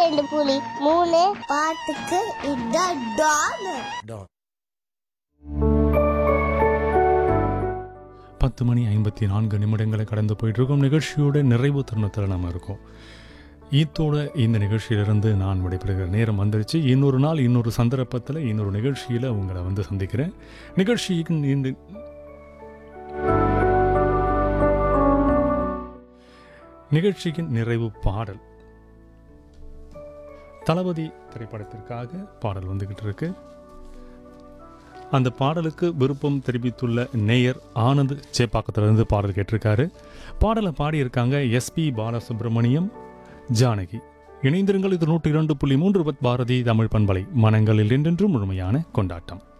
ரெண்டு புலி மூணு பாட்டுக்கு இதான் டான் பத்து மணி ஐம்பத்தி நான்கு நிமிடங்களை கடந்து போயிட்டு இருக்கோம் நிகழ்ச்சியோட நிறைவு தருணத்தில் நம்ம இருக்கோம் ஈத்தோட இந்த நிகழ்ச்சியிலிருந்து நான் விடைபெறுகிற நேரம் வந்துருச்சு இன்னொரு நாள் இன்னொரு சந்தர்ப்பத்தில் இன்னொரு நிகழ்ச்சியில் உங்களை வந்து சந்திக்கிறேன் நிகழ்ச்சியின் இந்த நிகழ்ச்சியின் நிறைவு பாடல் தளபதி திரைப்படத்திற்காக பாடல் வந்துகிட்டு இருக்கு அந்த பாடலுக்கு விருப்பம் தெரிவித்துள்ள நேயர் ஆனந்த் சேப்பாக்கத்திலிருந்து பாடல் கேட்டிருக்காரு பாடலை பாடியிருக்காங்க எஸ்பி பாலசுப்ரமணியம் ஜானகி இணைந்திருங்கள் இது நூற்றி இரண்டு புள்ளி மூன்று பாரதி தமிழ் பண்பலை மனங்களில் என்றென்றும் முழுமையான கொண்டாட்டம்